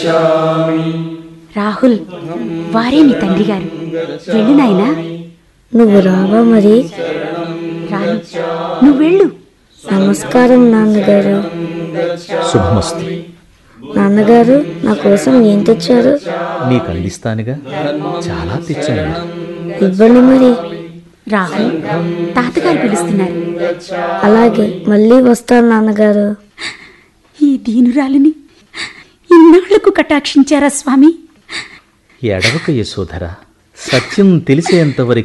రాహుల్ వారే నీ తండ్రి గారు వెళ్ళు నాయనా నువ్వు రావా మరి రాను నువ్వు వెళ్ళు నమస్కారం నాన్నగారు శుభమస్తు నాన్నగారు నా కోసం ఏం తెచ్చారు నీకు అందిస్తానుగా చాలా తెచ్చాను ఇవ్వండి మరి రాహుల్ తాతగారు పిలుస్తున్నారు అలాగే మళ్ళీ వస్తాను నాన్నగారు ఈ దీనురాలిని ఇన్నాళ్లకు కటాక్షించారా స్వామి ఎడవక యశోధర సత్యం తెలిసేంతవరకు